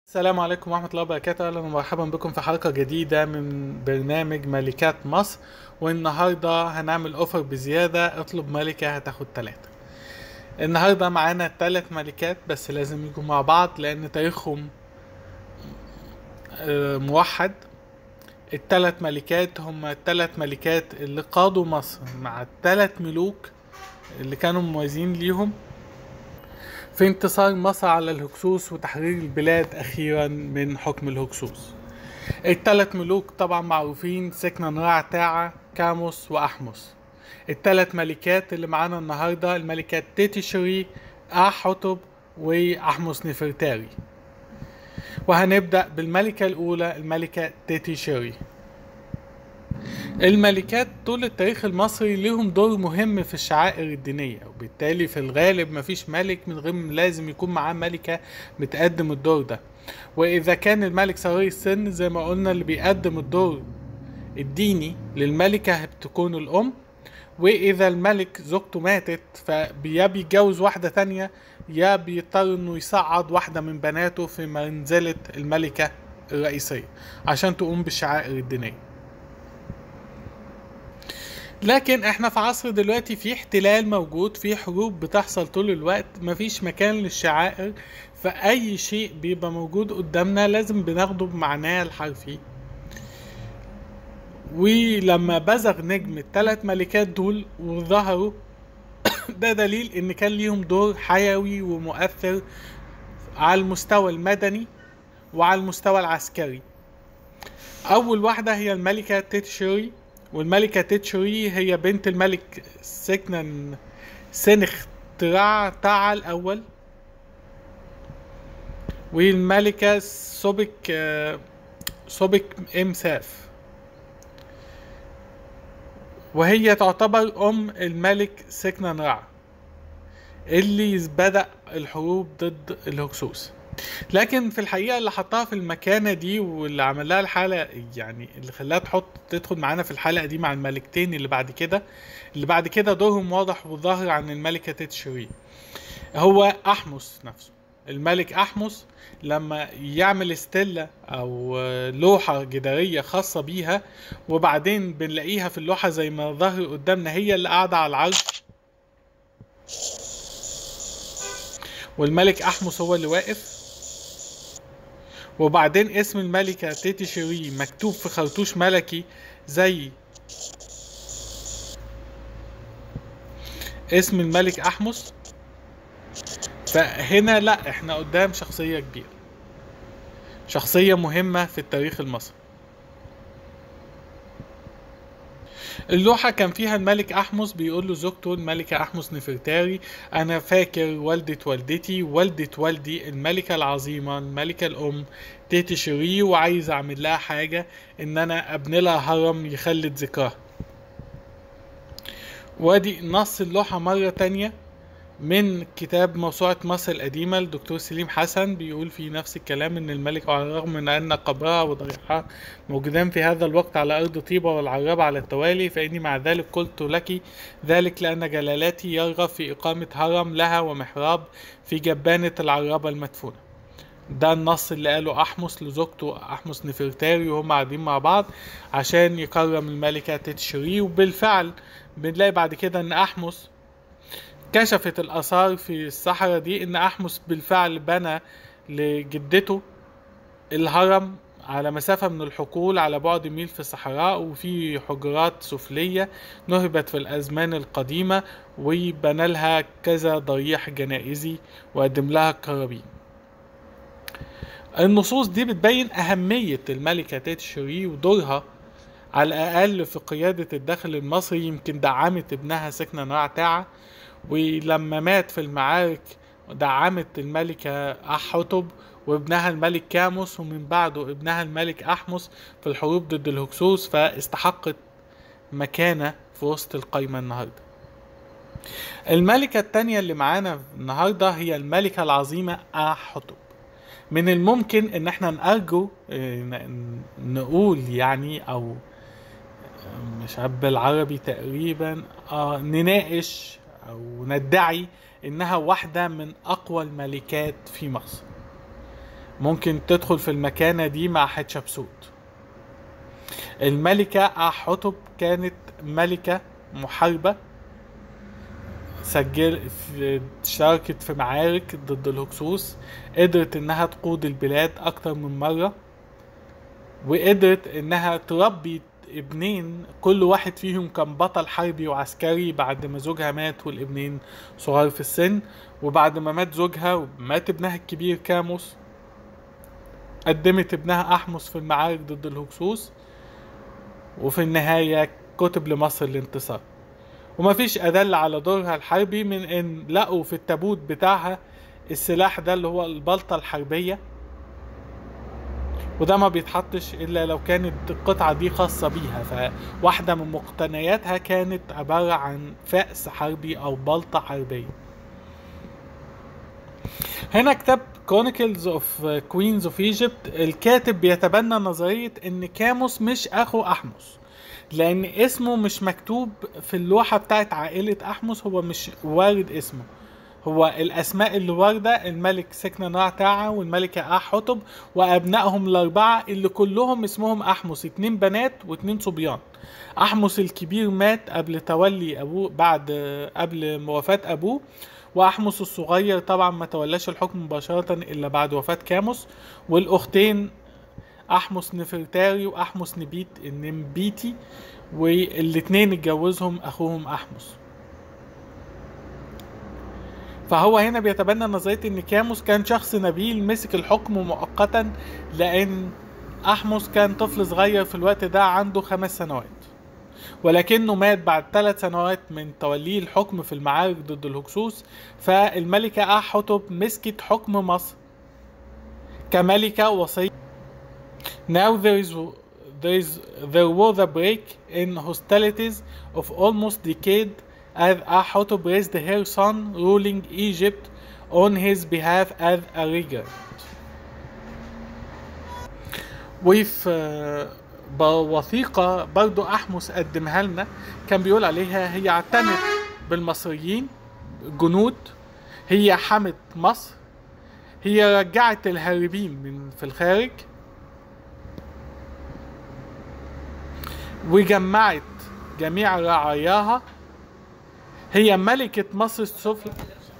السلام عليكم ورحمة الله وبركاته أهلا ومرحبا بكم في حلقة جديدة من برنامج ملكات مصر والنهاردة هنعمل أوفر بزيادة اطلب ملكة هتاخد تلاتة النهاردة معانا تلات ملكات بس لازم يجوا مع بعض لأن تاريخهم آه، موحد التلات ملكات هم التلات ملكات اللي قادوا مصر مع التلات ملوك اللي كانوا مميزين ليهم في انتصار مصر على الهكسوس وتحرير البلاد أخيرا من حكم الهكسوس التلات ملوك طبعا معروفين سكنة نراع تاعة كاموس وأحمس التلات ملكات اللي معانا النهاردة الملكات تيتيشري أحطب وأحمس نفرتاري وهنبدأ بالملكة الأولى الملكة تيتيشري الملكات طول التاريخ المصري ليهم دور مهم في الشعائر الدينية وبالتالي في الغالب مفيش ملك من غير لازم يكون معاه ملكة بتقدم الدور ده وإذا كان الملك صغير السن زي ما قلنا اللي بيقدم الدور الديني للملكة بتكون الأم وإذا الملك زوجته ماتت فيا بيتجوز واحدة تانية يا بيضطر إنه يصعد واحدة من بناته في منزلة الملكة الرئيسية عشان تقوم بالشعائر الدينية لكن احنا في عصر دلوقتي في احتلال موجود في حروب بتحصل طول الوقت مفيش مكان للشعائر فأي شيء بيبقى موجود قدامنا لازم بناخده بمعناه الحرفي ولما بزغ نجم الثلاث ملكات دول وظهروا ده دليل ان كان ليهم دور حيوي ومؤثر على المستوى المدني وعلى المستوى العسكري اول واحدة هي الملكة تيتشوري والملكة تيتشوري هي بنت الملك سكنن سنخ ترع تاع الأول والملكة سوبك آه، سوبك إمساف وهي تعتبر أم الملك سكنن رع اللي بدأ الحروب ضد الهكسوس لكن في الحقيقه اللي حطها في المكانه دي واللي عمل لها الحلقه يعني اللي خلاها تحط تدخل معانا في الحلقه دي مع الملكتين اللي بعد كده اللي بعد كده دورهم واضح وظاهر عن الملكه تتشري هو احمس نفسه الملك احمس لما يعمل ستيلا او لوحه جداريه خاصه بيها وبعدين بنلاقيها في اللوحه زي ما ظهر قدامنا هي اللي قاعده على العرش والملك احمس هو اللي واقف وبعدين اسم الملكة تيتي شيري مكتوب في خرطوش ملكي زي اسم الملك أحمس فهنا لا احنا قدام شخصية كبيرة شخصية مهمة في التاريخ المصري اللوحة كان فيها الملك أحمس بيقول له زوجته الملكة أحمس نفرتاري أنا فاكر والدة والدتي والدة والدي الملكة العظيمة الملكة الأم تيتي شيري وعايز أعمل لها حاجة إن أنا أبني لها هرم يخلد ذكرها وادي نص اللوحة مرة تانية من كتاب موسوعة مصر القديمة الدكتور سليم حسن بيقول في نفس الكلام ان الملك على الرغم من ان قبرها وضريحها موجودان في هذا الوقت على ارض طيبة والعرابة على التوالي فاني مع ذلك قلت لك ذلك لان جلالتي يرغب في اقامة هرم لها ومحراب في جبانة العرابة المدفونة ده النص اللي قاله احمس لزوجته احمس نفرتاري وهم قاعدين مع بعض عشان يكرم الملكة تتشري وبالفعل بنلاقي بعد كده ان احمس كشفت الآثار في الصحراء دي إن أحمس بالفعل بنى لجدته الهرم على مسافة من الحقول على بعد ميل في الصحراء وفي حجرات سفلية نهبت في الأزمان القديمة وبنى لها كذا ضريح جنائزي وقدم لها كرابين النصوص دي بتبين أهمية الملكة تيتشري ودورها على الأقل في قيادة الداخل المصري يمكن دعمت ابنها سكنة نوع تاعة ولما مات في المعارك دعمت الملكة أحطب وابنها الملك كاموس ومن بعده ابنها الملك أحمس في الحروب ضد الهكسوس فاستحقت مكانة في وسط القايمة النهاردة الملكة التانية اللي معانا النهاردة هي الملكة العظيمة أحطب من الممكن ان احنا نأرجو اه، ن- نقول يعني او مش عارف بالعربي تقريبا اه نناقش او ندعي انها واحدة من اقوى الملكات في مصر ممكن تدخل في المكانة دي مع حتشبسوت الملكة أحتب كانت ملكة محاربة سجل في اشتركت في معارك ضد الهكسوس قدرت انها تقود البلاد اكتر من مرة وقدرت انها تربي ابنين كل واحد فيهم كان بطل حربي وعسكري بعد ما زوجها مات والابنين صغار في السن وبعد ما مات زوجها ومات ابنها الكبير كاموس قدمت ابنها احمس في المعارك ضد الهكسوس وفي النهاية كتب لمصر الانتصار ومفيش أدل على دورها الحربي من إن لقوا في التابوت بتاعها السلاح ده اللي هو البلطة الحربية وده ما بيتحطش إلا لو كانت القطعة دي خاصة بيها فواحدة من مقتنياتها كانت عبارة عن فأس حربي أو بلطة حربية هنا كتاب Chronicles of Queens of Egypt الكاتب بيتبنى نظرية ان كاموس مش اخو احمس لان اسمه مش مكتوب في اللوحة بتاعت عائلة احمس هو مش وارد اسمه هو الاسماء اللي واردة الملك سكنة نعتاعة والملكة احطب وابنائهم الاربعة اللي كلهم اسمهم احمس اتنين بنات واتنين صبيان احمس الكبير مات قبل تولي ابوه بعد قبل وفاة ابوه واحمس الصغير طبعا ما تولاش الحكم مباشرة الا بعد وفاة كاموس والاختين احمس نفرتاري واحمس نبيت النمبيتي والاتنين اتجوزهم اخوهم احمس فهو هنا بيتبنى نظرية ان كاموس كان شخص نبيل مسك الحكم مؤقتا لان احمس كان طفل صغير في الوقت ده عنده خمس سنوات ولكنه مات بعد ثلاث سنوات من توليه الحكم في المعارك ضد الهكسوس فالملكة أحتب مسكت حكم مصر كملكة وصية Now there is there is there was a break in hostilities of almost decade as Ahotep raised her son ruling Egypt on his behalf as a regent. وفي بوثيقة برضو أحمس قدمها لنا كان بيقول عليها هي اعتنت بالمصريين جنود هي حمت مصر هي رجعت الهاربين من في الخارج وجمعت جميع رعاياها هي ملكة مصر السفلى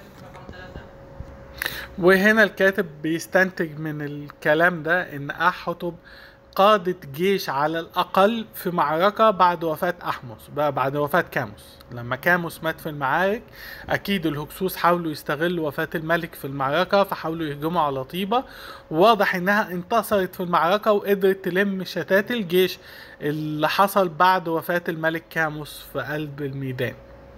وهنا الكاتب بيستنتج من الكلام ده ان احطب قادت جيش على الأقل في معركة بعد وفاة أحمس بعد وفاة كاموس لما كاموس مات في المعارك أكيد الهكسوس حاولوا يستغلوا وفاة الملك في المعركة فحاولوا يهجموا على طيبة واضح إنها انتصرت في المعركة وقدرت تلم شتات الجيش اللي حصل بعد وفاة الملك كاموس في قلب الميدان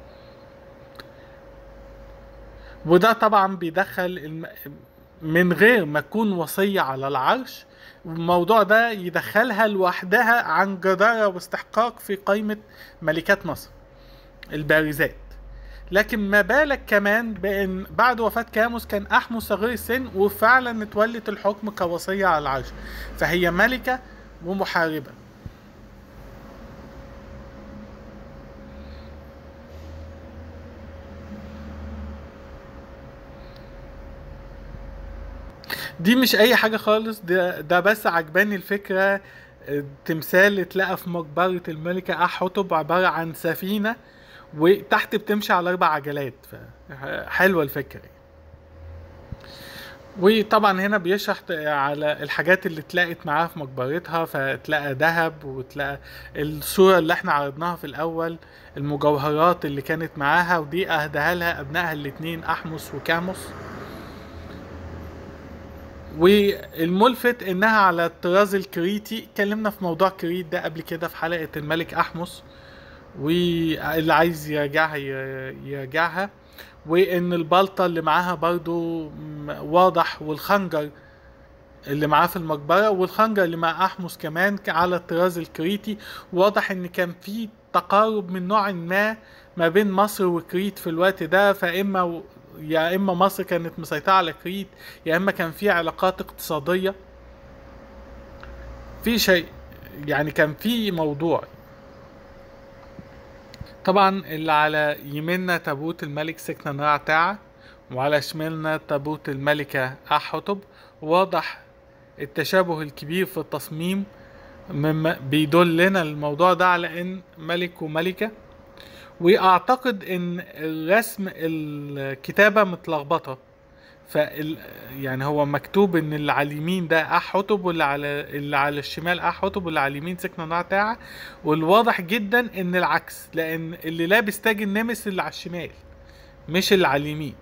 وده طبعا بيدخل الم... من غير ما تكون وصية على العرش الموضوع ده يدخلها لوحدها عن جدارة واستحقاق في قائمة ملكات مصر البارزات لكن ما بالك كمان بان بعد وفاة كاموس كان احمس صغير السن وفعلا اتولت الحكم كوصية على العرش فهي ملكة ومحاربة دي مش اي حاجه خالص ده ده بس عجباني الفكره تمثال اتلقى في مقبره الملكه احتب عباره عن سفينه وتحت بتمشي على اربع عجلات حلوه الفكره وطبعا هنا بيشرح على الحاجات اللي اتلقت معاها في مقبرتها فتلاقى ذهب وتلاقى الصورة اللي احنا عرضناها في الأول المجوهرات اللي كانت معاها ودي أهداها لها أبنائها الاتنين أحمس وكاموس والملفت انها على الطراز الكريتي اتكلمنا في موضوع كريت ده قبل كده في حلقة الملك احمس واللي عايز يرجعها يرجعها وان البلطة اللي معاها برضو واضح والخنجر اللي معاه في المقبرة والخنجر اللي مع احمس كمان على الطراز الكريتي واضح ان كان في تقارب من نوع ما ما بين مصر وكريت في الوقت ده فاما يا اما مصر كانت مسيطرة على كريت يا اما كان في علاقات اقتصادية في شيء يعني كان في موضوع طبعا اللي على يميننا تابوت الملك سكنة نرع تاعة وعلى شمالنا تابوت الملكة أحطب واضح التشابه الكبير في التصميم مما بيدلنا الموضوع ده على ان ملك وملكة واعتقد ان الرسم الكتابة متلخبطة فال يعني هو مكتوب ان اللي على اليمين ده احطب واللي على اللي على الشمال احطب واللي على اليمين سكنة نعتاعة والواضح جدا ان العكس لان اللي لابس تاج النمس اللي على الشمال مش اللي على اليمين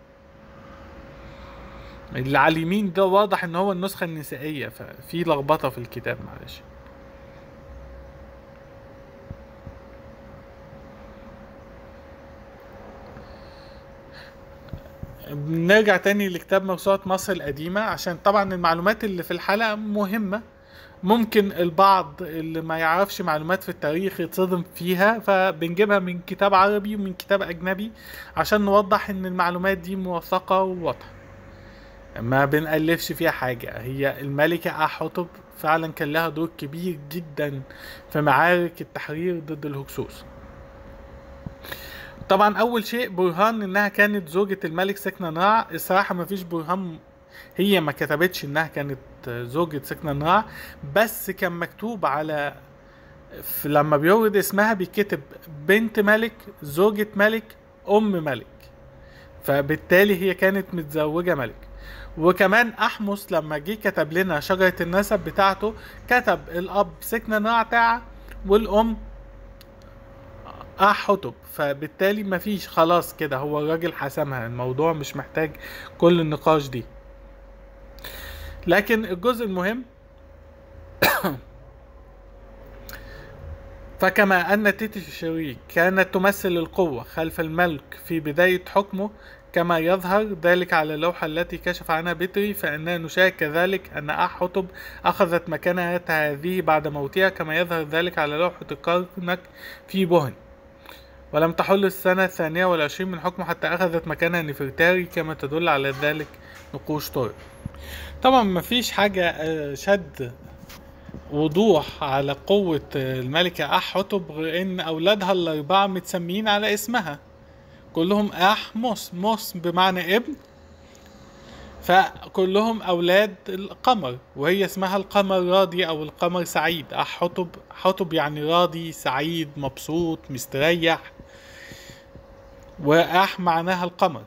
اللي على اليمين ده واضح ان هو النسخة النسائية ففي لخبطة في الكتاب معلش نرجع تاني لكتاب موسوعة مصر القديمة عشان طبعا المعلومات اللي في الحلقة مهمة ممكن البعض اللي ما يعرفش معلومات في التاريخ يتصدم فيها فبنجيبها من كتاب عربي ومن كتاب أجنبي عشان نوضح إن المعلومات دي موثقة وواضحة ما بنألفش فيها حاجة هي الملكة أحطب فعلا كان لها دور كبير جدا في معارك التحرير ضد الهكسوس طبعا اول شيء برهان انها كانت زوجة الملك سكنة نرع الصراحة ما فيش برهان هي ما كتبتش انها كانت زوجة سكنة نرع بس كان مكتوب على في لما بيورد اسمها بيكتب بنت ملك زوجة ملك ام ملك فبالتالي هي كانت متزوجة ملك وكمان احمس لما جه كتب لنا شجرة النسب بتاعته كتب الاب سكنة نعتاع والام احطب فبالتالي مفيش خلاص كده هو الراجل حسمها الموضوع مش محتاج كل النقاش دي لكن الجزء المهم فكما أن تيتي شريك كانت تمثل القوة خلف الملك في بداية حكمه كما يظهر ذلك على اللوحة التي كشف عنها بتري فإننا نشاهد كذلك أن أحطب أخذت مكانها هذه بعد موتها كما يظهر ذلك على لوحة الكرنك في بوهن ولم تحل السنة الثانية والعشرين من حكمه حتى أخذت مكانها نفرتاري كما تدل على ذلك نقوش طارق طبعا مفيش حاجة آه، شد وضوح على قوة آه، الملكة أحطب غير إن أولادها الأربعة متسميين على اسمها كلهم أح موس موس بمعنى ابن فكلهم أولاد القمر وهي اسمها القمر راضي أو القمر سعيد أحطب حطب يعني راضي سعيد مبسوط مستريح وأح معناها القمر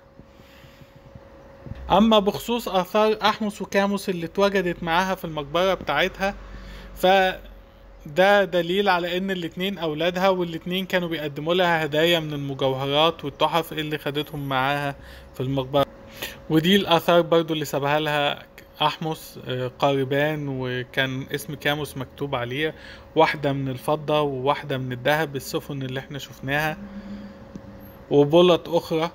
أما بخصوص آثار أحمس وكاموس اللي اتوجدت معاها في المقبرة بتاعتها ف ده دليل على ان الاتنين اولادها والاتنين كانوا بيقدموا لها هدايا من المجوهرات والتحف اللي خدتهم معاها في المقبرة ودي الاثار برضو اللي سابها لها احمس آه، قاربان وكان اسم كاموس مكتوب عليه واحدة من الفضة وواحدة من الذهب السفن اللي احنا شفناها وبلط اخرى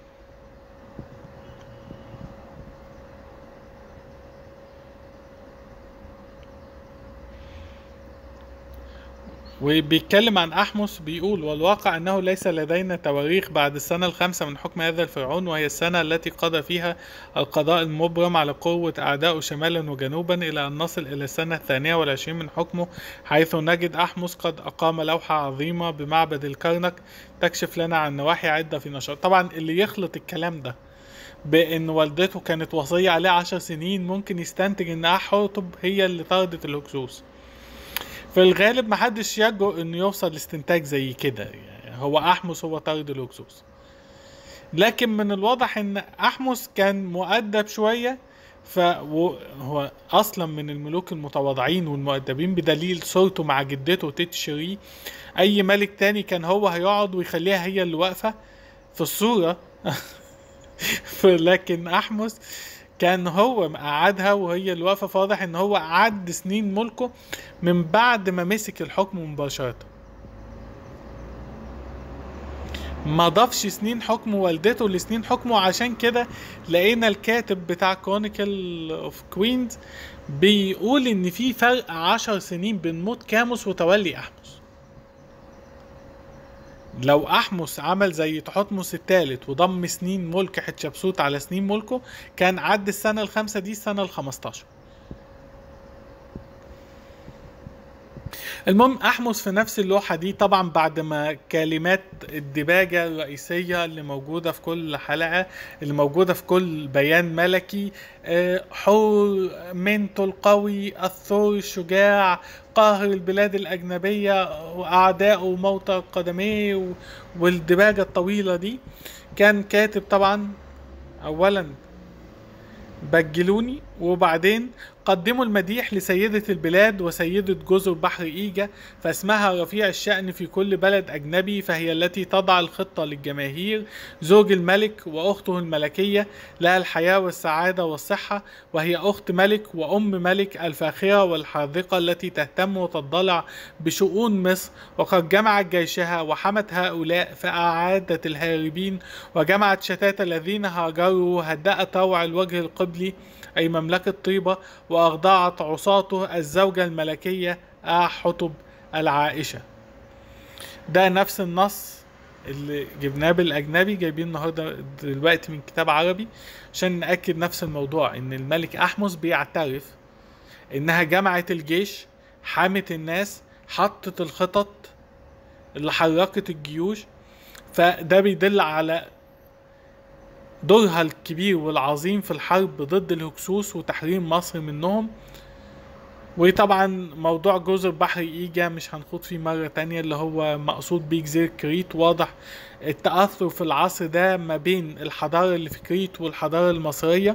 وبيتكلم عن أحمس بيقول والواقع أنه ليس لدينا تواريخ بعد السنة الخامسة من حكم هذا الفرعون وهي السنة التي قضى فيها القضاء المبرم على قوة أعدائه شمالا وجنوبا إلى أن نصل إلى السنة الثانية والعشرين من حكمه حيث نجد أحمس قد أقام لوحة عظيمة بمعبد الكرنك تكشف لنا عن نواحي عدة في نشاط طبعا اللي يخلط الكلام ده بان والدته كانت وصية عليه عشر سنين ممكن يستنتج ان احطب هي اللي طردت الهكسوس في الغالب محدش يجرؤ انه يوصل لاستنتاج زي كده يعني هو احمس هو طارد الهكسوس لكن من الواضح ان احمس كان مؤدب شوية فهو اصلا من الملوك المتواضعين والمؤدبين بدليل صورته مع جدته تيت شيري اي ملك تاني كان هو هيقعد ويخليها هي اللي واقفة في الصورة لكن احمس كان هو قعدها وهي اللي واقفه فواضح ان هو عد سنين ملكه من بعد ما مسك الحكم مباشره ما ضافش سنين حكم والدته لسنين حكمه عشان كده لقينا الكاتب بتاع كرونيكل اوف كوينز بيقول ان في فرق عشر سنين بين موت كاموس وتولي احمس لو احمس عمل زي تحتمس الثالث وضم سنين ملك حتشبسوت على سنين ملكه كان عد السنه الخامسه دي السنه الخمستاشر المهم احمس في نفس اللوحه دي طبعا بعد ما كلمات الدباجه الرئيسيه اللي موجوده في كل حلقه اللي موجوده في كل بيان ملكي آه، حور منتو القوي الثور الشجاع قاهر البلاد الاجنبيه واعدائه موتى قدميه و- والدباجه الطويله دي كان كاتب طبعا اولا بجلوني وبعدين قدموا المديح لسيدة البلاد وسيدة جزر بحر إيجا فاسمها رفيع الشأن في كل بلد أجنبي فهي التي تضع الخطة للجماهير زوج الملك وأخته الملكية لها الحياة والسعادة والصحة وهي أخت ملك وأم ملك الفاخرة والحاذقة التي تهتم وتضلع بشؤون مصر وقد جمعت جيشها وحمت هؤلاء فأعادت الهاربين وجمعت شتات الذين هاجروا هدأت روع الوجه القبلي أي مملكة طيبة وأخضعت عصاته الزوجة الملكية أحطب العائشة ده نفس النص اللي جبناه بالأجنبي جايبين النهاردة دلوقتي من كتاب عربي عشان نأكد نفس الموضوع إن الملك أحمس بيعترف إنها جمعت الجيش حامت الناس حطت الخطط اللي حركت الجيوش فده بيدل على دورها الكبير والعظيم في الحرب ضد الهكسوس وتحرير مصر منهم وطبعا موضوع جزر بحر ايجا مش هنخوض فيه مرة تانية اللي هو مقصود بيه جزيرة كريت واضح التأثر في العصر ده ما بين الحضارة اللي في كريت والحضارة المصرية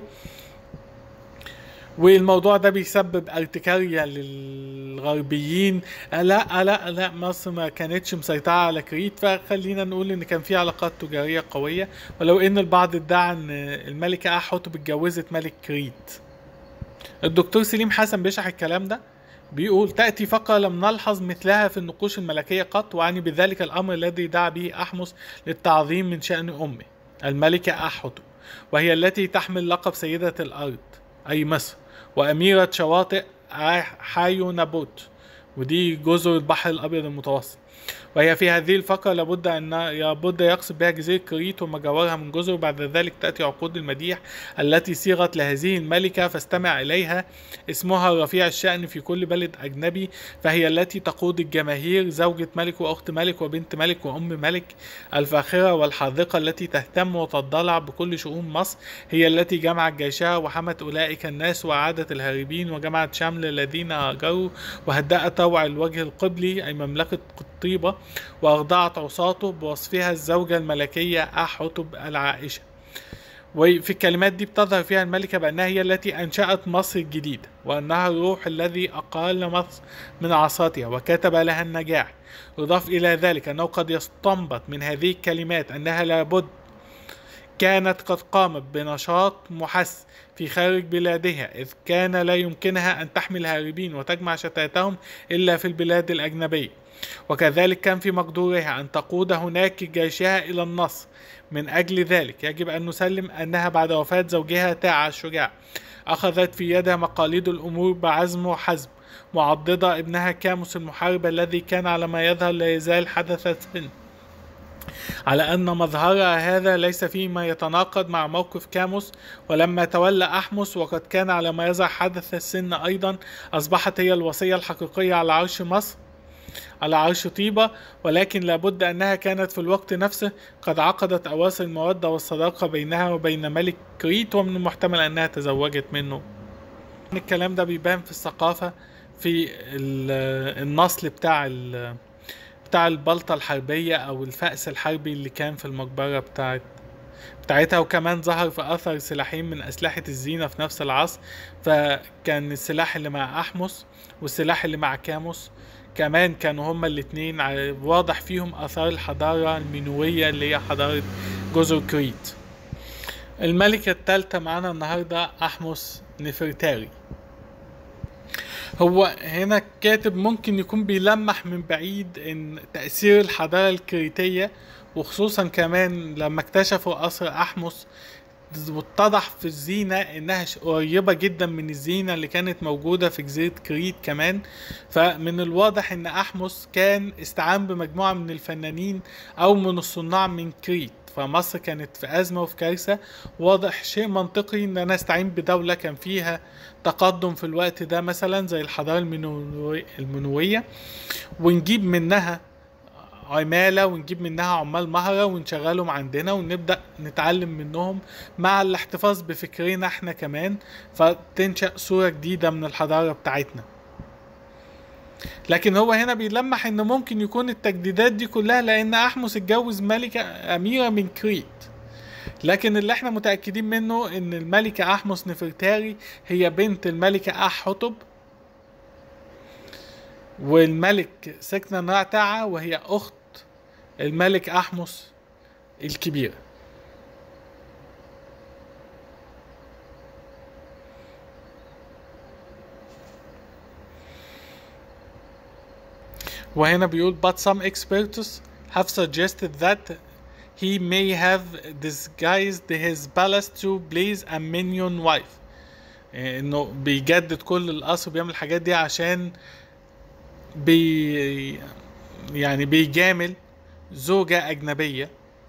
والموضوع ده بيسبب ارتكارية للغربيين لا لا لا مصر ما كانتش مسيطرة على كريت فخلينا نقول ان كان في علاقات تجارية قوية ولو ان البعض ادعى ان الملكة احوتب اتجوزت ملك كريت الدكتور سليم حسن بيشرح الكلام ده بيقول تأتي فقرة لم نلحظ مثلها في النقوش الملكية قط وعني بذلك الأمر الذي دعا به أحمس للتعظيم من شأن أمه الملكة أحوتب وهي التي تحمل لقب سيدة الأرض أي مصر وأميرة شواطئ حايو نابوت ودي جزر البحر الأبيض المتوسط وهي في هذه الفقرة لابد أن لابد يقصد بها جزيرة كريت وما جاورها من جزر بعد ذلك تأتي عقود المديح التي صيغت لهذه الملكة فاستمع إليها اسمها رفيع الشأن في كل بلد أجنبي فهي التي تقود الجماهير زوجة ملك وأخت ملك وبنت ملك وأم ملك الفاخرة والحاذقة التي تهتم وتضلع بكل شؤون مصر هي التي جمعت جيشها وحمت أولئك الناس وعادت الهاربين وجمعت شمل الذين هاجروا وهدأت روع الوجه القبلي أي مملكة طيبة وأخضعت عصاته بوصفها الزوجة الملكية أحتب العائشة وفي الكلمات دي بتظهر فيها الملكة بأنها هي التي أنشأت مصر الجديدة وأنها الروح الذي أقال مصر من عصاتها وكتب لها النجاح يضاف إلى ذلك أنه قد يستنبط من هذه الكلمات أنها لابد كانت قد قامت بنشاط محس في خارج بلادها إذ كان لا يمكنها أن تحمي الهاربين وتجمع شتاتهم إلا في البلاد الأجنبية وكذلك كان في مقدورها أن تقود هناك جيشها إلى النصر من أجل ذلك يجب أن نسلم أنها بعد وفاة زوجها تاع الشجاع أخذت في يدها مقاليد الأمور بعزم وحزم معضدة ابنها كاموس المحارب الذي كان على ما يظهر لا يزال حدث سن على أن مظهرها هذا ليس فيه ما يتناقض مع موقف كاموس ولما تولى أحمس وقد كان على ما يظهر حدث السن أيضا أصبحت هي الوصية الحقيقية على عرش مصر على عرش طيبة ولكن لابد أنها كانت في الوقت نفسه قد عقدت أواصر المودة والصداقة بينها وبين ملك كريت ومن المحتمل أنها تزوجت منه الكلام ده بيبان في الثقافة في النصل بتاع بتاع البلطة الحربية أو الفأس الحربي اللي كان في المقبرة بتاعت بتاعتها وكمان ظهر في أثر سلاحين من أسلحة الزينة في نفس العصر فكان السلاح اللي مع أحمس والسلاح اللي مع كاموس كمان كانوا هما الاتنين واضح فيهم اثار الحضارة المينوية اللي هي حضارة جزر كريت الملكة التالتة معانا النهاردة أحمس نفرتاري هو هنا الكاتب ممكن يكون بيلمح من بعيد ان تأثير الحضارة الكريتية وخصوصا كمان لما اكتشفوا قصر أحمس واتضح في الزينة انها قريبة جدا من الزينة اللي كانت موجودة في جزيرة كريت كمان فمن الواضح ان احمس كان استعان بمجموعة من الفنانين او من الصناع من كريت فمصر كانت في أزمة وفي كارثة واضح شيء منطقي إن أنا أستعين بدولة كان فيها تقدم في الوقت ده مثلا زي الحضارة المنوي- المنوية ونجيب منها عمالة ونجيب منها عمال مهرة ونشغلهم عندنا ونبدأ نتعلم منهم مع الاحتفاظ بفكرنا احنا كمان فتنشأ صورة جديدة من الحضارة بتاعتنا لكن هو هنا بيلمح ان ممكن يكون التجديدات دي كلها لان احمس اتجوز ملكة اميرة من كريت لكن اللي احنا متأكدين منه ان الملكة احمس نفرتاري هي بنت الملكة احطب والملك سكنة نعتعة وهي اخت الملك احمس الكبير وهنا بيقول but some experts have suggested that he may have disguised his palace to please a minion wife إيه، انه بيجدد كل القصر بيعمل الحاجات دي عشان بي يعني بيجامل زوجة أجنبية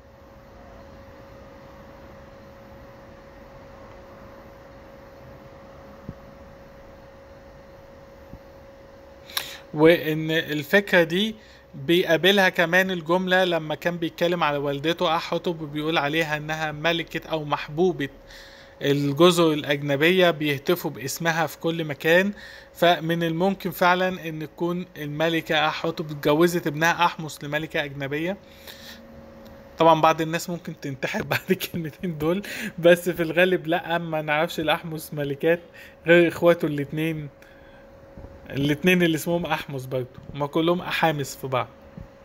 وان الفكره دي بيقابلها كمان الجمله لما كان بيتكلم على والدته احطب وبيقول عليها انها ملكه او محبوبه الجزر الاجنبيه بيهتفوا باسمها في كل مكان فمن الممكن فعلا ان تكون الملكه احطب اتجوزت ابنها احمس لملكه اجنبيه طبعا بعض الناس ممكن تنتحر بعد الكلمتين دول بس في الغالب لا ما نعرفش الاحمس ملكات غير اخواته الاتنين الاتنين اللي اسمهم احمس برضه هما كلهم احامس في بعض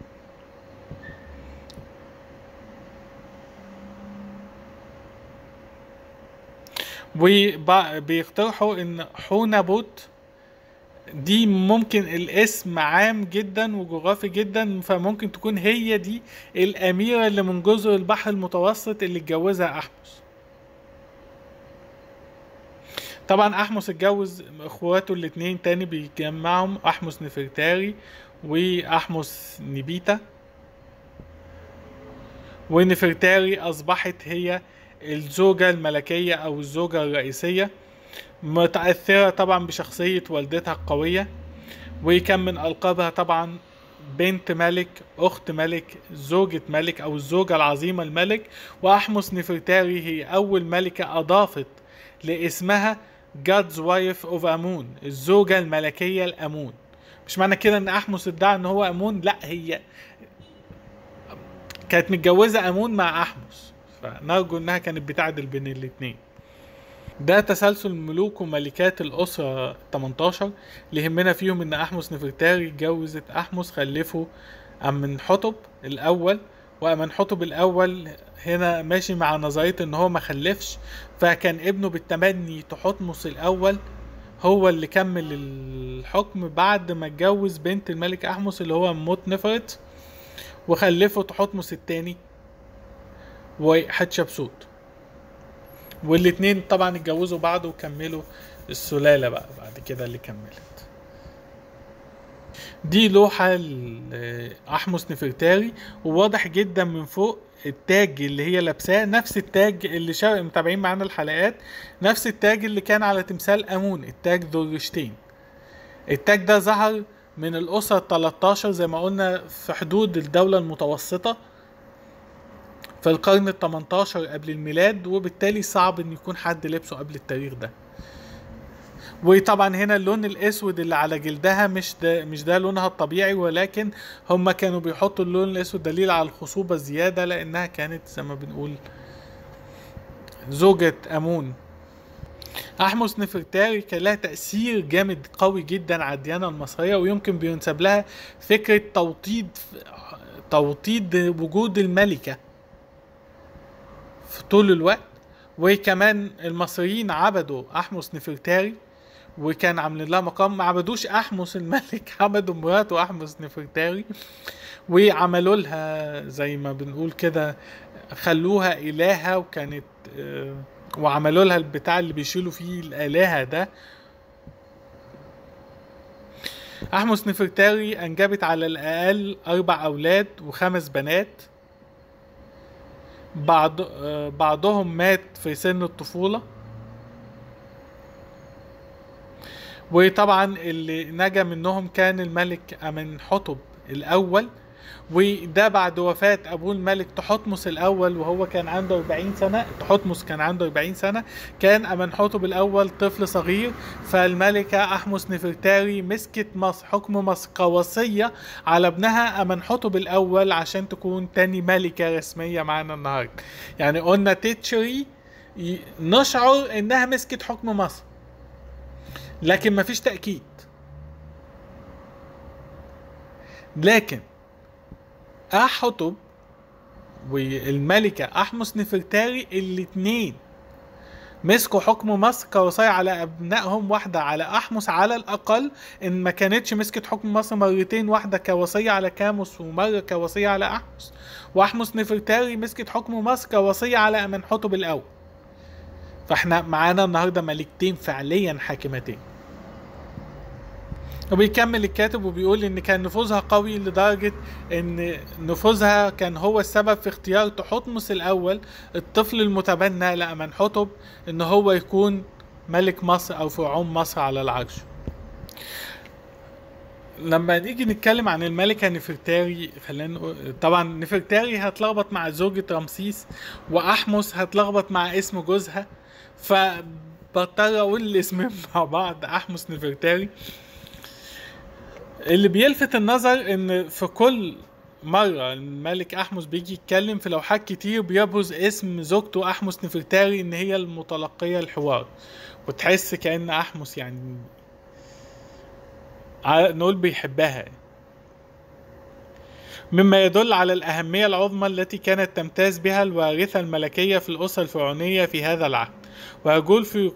وبيقترحوا ان حونبوت دي ممكن الاسم عام جدا وجغرافي جدا فممكن تكون هي دي الأميرة اللي من جزر البحر المتوسط اللي اتجوزها أحمس طبعا أحمس اتجوز اخواته الاتنين تاني بيجمعهم أحمس نفرتاري وأحمس نبيتا ونفرتاري أصبحت هي الزوجة الملكية أو الزوجة الرئيسية متأثرة طبعا بشخصية والدتها القوية وكان من ألقابها طبعا بنت ملك أخت ملك زوجة ملك أو الزوجة العظيمة الملك وأحمس نفرتاري هي أول ملكة أضافت لاسمها God's wife of أمون الزوجة الملكية الأمون مش معنى كده إن أحمس ادعى إن هو أمون لا هي كانت متجوزة أمون مع أحمس فنرجو إنها كانت بتعدل بين الاتنين ده تسلسل ملوك وملكات الأسرة 18 اللي يهمنا فيهم إن أحمس نفرتاري اتجوزت أحمس خلفه أمنحتب الأول وأمنحتب الأول هنا ماشي مع نظرية إن هو ما خلفش فكان ابنه بالتمني تحتمس الأول هو اللي كمل الحكم بعد ما اتجوز بنت الملك أحمس اللي هو موت نفرت وخلفه تحتمس التاني وحتشبسوت والاتنين طبعا اتجوزوا بعض وكملوا السلالة بقى بعد كده اللي كملت دي لوحة لأحمس نفرتاري وواضح جدا من فوق التاج اللي هي لابساه نفس التاج اللي شا... متابعين معانا الحلقات نفس التاج اللي كان على تمثال أمون التاج ذو الرشتين التاج ده ظهر من الأسرة 13 زي ما قلنا في حدود الدولة المتوسطة في القرن ال 18 قبل الميلاد وبالتالي صعب ان يكون حد لبسه قبل التاريخ ده وطبعا هنا اللون الاسود اللي على جلدها مش ده مش ده لونها الطبيعي ولكن هم كانوا بيحطوا اللون الاسود دليل على الخصوبة زيادة لانها كانت زي ما بنقول زوجة امون احمس نفرتاري كان لها تأثير جامد قوي جدا على الديانة المصرية ويمكن بينسب لها فكرة توطيد توطيد وجود الملكة في طول الوقت وكمان المصريين عبدوا احمس نفرتاري وكان عاملين لها مقام ما عبدوش احمس الملك عبدوا مراته احمس نفرتاري وعملوا لها زي ما بنقول كده خلوها الهه وكانت آه، وعملوا لها البتاع اللي بيشيلوا فيه الالهه ده احمس نفرتاري انجبت على الاقل اربع اولاد وخمس بنات بعض آه، بعضهم مات في سن الطفولة وطبعا اللي نجا منهم كان الملك أمنحتب الأول وده بعد وفاة أبوه الملك تحتمس الأول وهو كان عنده 40 سنة تحتمس كان عنده 40 سنة كان أمنحتب الأول طفل صغير فالملكة أحمس نفرتاري مسكت مصر حكم مصر كوصية على ابنها أمنحتب الأول عشان تكون تاني ملكة رسمية معانا النهاردة يعني قلنا تيتشري ي- نشعر إنها مسكت حكم مصر لكن مفيش تأكيد لكن أحطب والملكة أحمس نفرتاري الاتنين مسكوا حكم مصر كوصاية على أبنائهم واحدة على أحمس على الأقل إن ما كانتش مسكت حكم مصر مرتين واحدة كوصية على كاموس ومرة كوصية على أحمس وأحمس نفرتاري مسكت حكم مصر كوصية على أمنحتب الأول فاحنا معانا النهاردة ملكتين فعليا حاكمتين وبيكمل الكاتب وبيقول ان كان نفوذها قوي لدرجة ان نفوذها كان هو السبب في اختيار تحتمس الاول الطفل المتبنى لأمنحتب ان هو يكون ملك مصر او فرعون مصر على العرش لما نيجي نتكلم عن الملكة نفرتاري خلينا نقول طبعا نفرتاري هتلخبط مع زوجة رمسيس وأحمس هتلخبط مع اسم جوزها فبضطر أقول الاسمين مع بعض أحمس نفرتاري اللي بيلفت النظر ان في كل مرة الملك أحمس بيجي يتكلم في لوحات كتير بيبرز اسم زوجته أحمس نفرتاري إن هي المتلقية الحوار وتحس كأن أحمس يعني ع- نقول بيحبها مما يدل على الأهمية العظمى التي كانت تمتاز بها الوارثة الملكية في الأسرة الفرعونية في هذا العهد ويقول في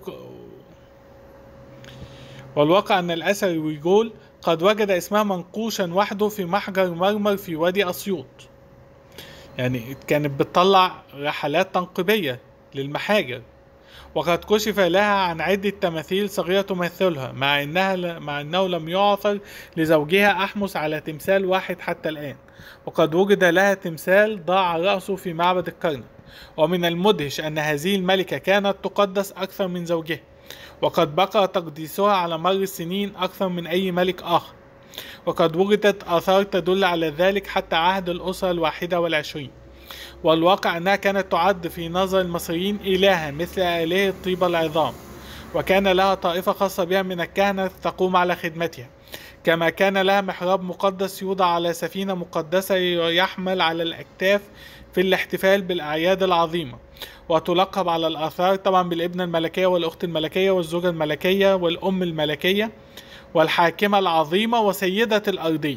والواقع أن الأثري ويقول قد وجد اسمها منقوشا وحده في محجر مرمر في وادي أسيوط يعني كانت بتطلع رحلات تنقيبية للمحاجر وقد كشف لها عن عدة تماثيل صغيرة تمثلها مع إنها مع أنه لم يعثر لزوجها أحمس على تمثال واحد حتى الآن وقد وجد لها تمثال ضاع رأسه في معبد الكرنك ومن المدهش أن هذه الملكة كانت تقدس أكثر من زوجها وقد بقى تقديسها على مر السنين أكثر من أي ملك آخر وقد وجدت آثار تدل على ذلك حتى عهد الأسرة الواحدة والعشرين والواقع أنها كانت تعد في نظر المصريين إلها مثل آلهة الطيبة العظام وكان لها طائفة خاصة بها من الكهنة تقوم على خدمتها كما كان لها محراب مقدس يوضع على سفينة مقدسة يحمل على الأكتاف في الاحتفال بالأعياد العظيمة وتلقب على الآثار طبعا بالابنة الملكية والأخت الملكية والزوجة الملكية والأم الملكية والحاكمة العظيمة وسيدة الأرضية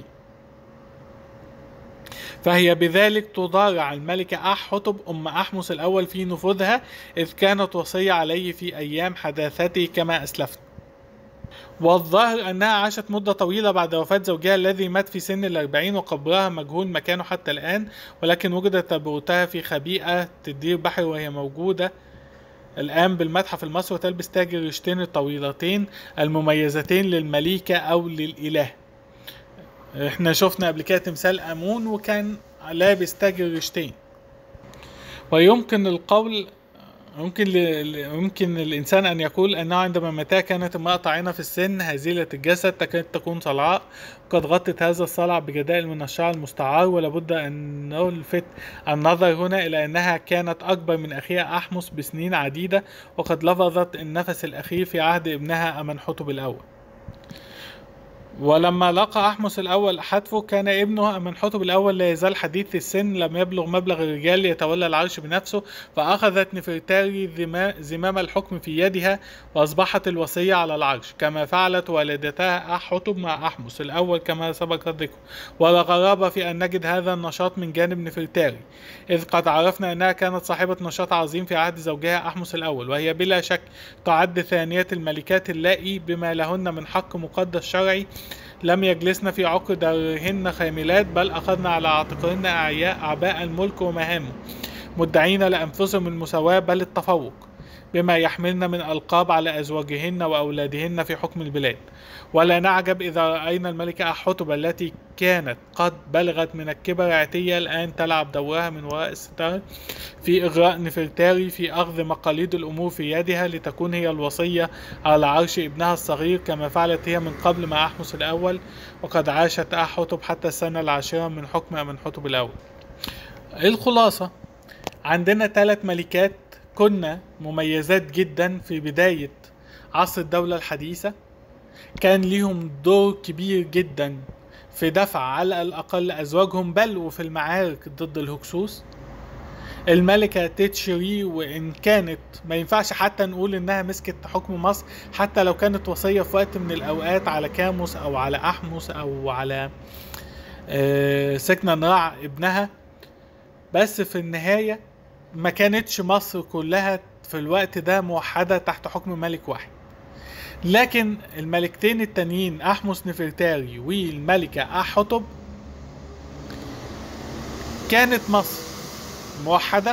فهي بذلك تضارع الملكة أحطب أم أحمس الأول في نفوذها إذ كانت وصية عليه في أيام حداثته كما أسلفت والظاهر أنها عاشت مدة طويلة بعد وفاة زوجها الذي مات في سن الأربعين وقبرها مجهول مكانه حتى الآن ولكن وجدت تابوتها في خبيئة تدير بحر وهي موجودة الآن بالمتحف المصري وتلبس تاج الرشتين الطويلتين المميزتين للمليكة أو للإله احنا شفنا قبل كده تمثال امون وكان لابس تاج الرشتين ويمكن القول ممكن ل... يمكن الانسان ان يقول انه عندما متى كانت امراه طاعنه في السن هزيله الجسد تكاد تكون صلعاء قد غطت هذا الصلع بجدائل من الشعر المستعار ولابد ان نلفت النظر هنا الى انها كانت اكبر من اخيها احمس بسنين عديده وقد لفظت النفس الاخير في عهد ابنها امنحتب الاول ولما لقى أحمس الأول حتفه كان ابنه أمنحتب الأول لا يزال حديث السن لم يبلغ مبلغ الرجال يتولى العرش بنفسه فأخذت نفرتاري زمام الحكم في يدها وأصبحت الوصية على العرش كما فعلت والدتها أحتب مع أحمس الأول كما سبق الذكر ولا غرابة في أن نجد هذا النشاط من جانب نفرتاري إذ قد عرفنا أنها كانت صاحبة نشاط عظيم في عهد زوجها أحمس الأول وهي بلا شك تعد ثانية الملكات اللائي بما لهن من حق مقدس شرعي لم يجلسن في عقر دارهن خاملات بل أخذن على عاتقهن أعياء أعباء الملك ومهامه مدعين لأنفسهم المساواة بل التفوق بما يحملن من ألقاب على أزواجهن وأولادهن في حكم البلاد ولا نعجب إذا رأينا الملكة أحتب التي كانت قد بلغت من الكبر عتية الآن تلعب دورها من وراء الستار في إغراء نفرتاري في أخذ مقاليد الأمور في يدها لتكون هي الوصية على عرش ابنها الصغير كما فعلت هي من قبل مع أحمس الأول وقد عاشت أحتب حتى السنة العاشرة من حكم أمنحتب الأول الخلاصة عندنا ثلاث ملكات كنا مميزات جدا في بداية عصر الدولة الحديثة كان ليهم دور كبير جدا في دفع على الأقل أزواجهم بل وفي المعارك ضد الهكسوس الملكة تيتشري وإن كانت ما ينفعش حتى نقول إنها مسكت حكم مصر حتى لو كانت وصية في وقت من الأوقات على كاموس أو على أحمس أو على آه، سكنة نراع ابنها بس في النهاية ما كانتش مصر كلها في الوقت ده موحدة تحت حكم ملك واحد لكن الملكتين التانيين أحمس نفرتاري والملكة أحطب كانت مصر موحدة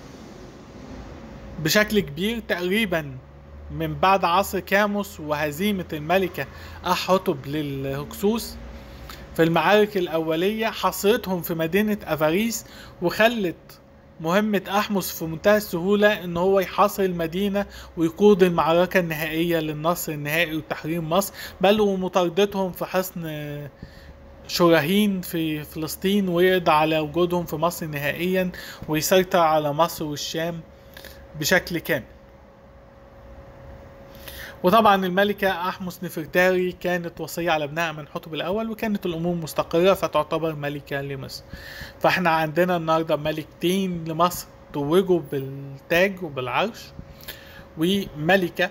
بشكل كبير تقريبا من بعد عصر كاموس وهزيمة الملكة أحطب للهكسوس في المعارك الأولية حصرتهم في مدينة أفاريس وخلت مهمة أحمس في منتهى السهولة إن هو يحاصر المدينة ويقود المعركة النهائية للنصر النهائي وتحرير مصر بل ومطاردتهم في حصن شراهين في فلسطين ويقضي على وجودهم في مصر نهائيا ويسيطر على مصر والشام بشكل كامل وطبعا الملكة أحمس نفرتاري كانت وصية على ابنها من حطب الأول وكانت الأمور مستقرة فتعتبر ملكة لمصر فاحنا عندنا النهاردة ملكتين لمصر توجوا بالتاج وبالعرش وملكة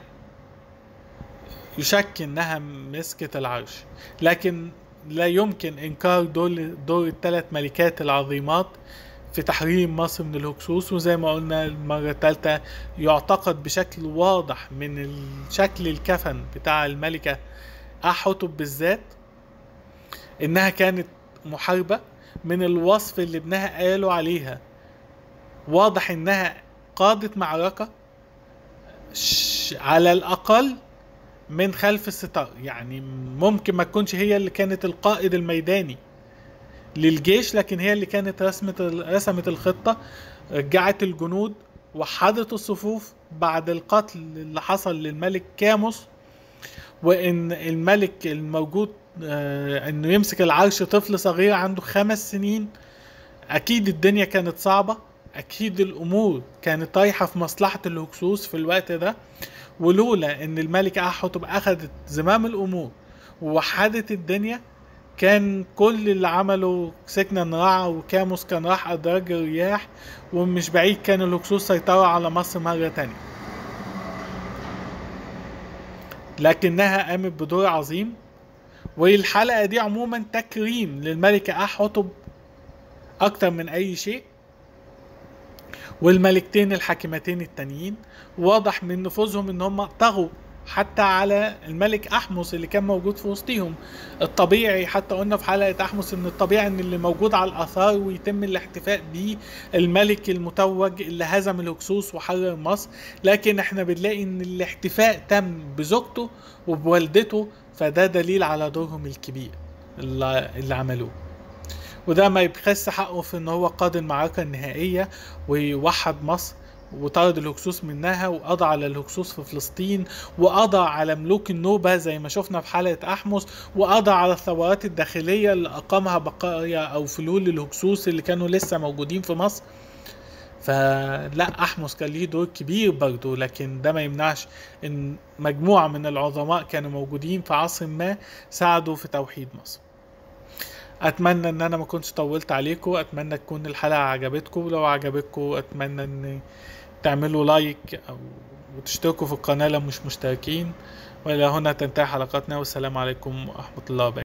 يشك انها مسكت العرش لكن لا يمكن انكار دور دور الثلاث ملكات العظيمات في تحرير مصر من الهكسوس وزي ما قلنا المرة الثالثة يعتقد بشكل واضح من شكل الكفن بتاع الملكة أحطب بالذات إنها كانت محاربة من الوصف اللي ابنها قالوا عليها واضح إنها قادت معركة ش- على الأقل من خلف الستار يعني ممكن ما تكونش هي اللي كانت القائد الميداني للجيش لكن هي اللي كانت رسمت رسمت الخطة رجعت الجنود وحدت الصفوف بعد القتل اللي حصل للملك كاموس وان الملك الموجود آه، انه يمسك العرش طفل صغير عنده خمس سنين اكيد الدنيا كانت صعبة اكيد الامور كانت رايحة في مصلحة الهكسوس في الوقت ده ولولا ان الملكة احطب اخذت زمام الامور ووحدت الدنيا كان كل اللي عمله سكنة نراع وكاموس كان راح أدراج الرياح ومش بعيد كان الهكسوس سيطروا على مصر مرة تانية لكنها قامت بدور عظيم والحلقة دي عموما تكريم للملكة أحطب أكتر من أي شيء والملكتين الحاكمتين التانيين واضح من نفوذهم ان هم طغوا حتى على الملك احمس اللي كان موجود في وسطهم الطبيعي حتى قلنا في حلقه احمس ان الطبيعي ان اللي موجود على الاثار ويتم الاحتفاء بيه الملك المتوج اللي هزم الهكسوس وحرر مصر لكن احنا بنلاقي ان الاحتفاء تم بزوجته وبوالدته فده دليل على دورهم الكبير اللي, اللي عملوه وده ما يبخس حقه في ان هو قاد المعركة النهائية ويوحد مصر وطرد الهكسوس منها وقضى على الهكسوس في فلسطين وقضى على ملوك النوبة زي ما شفنا في حلقة أحمس وقضى على الثورات الداخلية اللي أقامها بقايا أو فلول الهكسوس اللي كانوا لسه موجودين في مصر فلا أحمس كان ليه دور كبير برضه لكن ده ما يمنعش إن مجموعة من العظماء كانوا موجودين في عصر ما ساعدوا في توحيد مصر اتمنى ان انا ما كنتش طولت عليكم اتمنى تكون الحلقه عجبتكم لو عجبتكم اتمنى ان تعملوا لايك او وتشتركوا في القناه لو مش مشتركين والى هنا تنتهي حلقتنا والسلام عليكم ورحمه الله وبركاته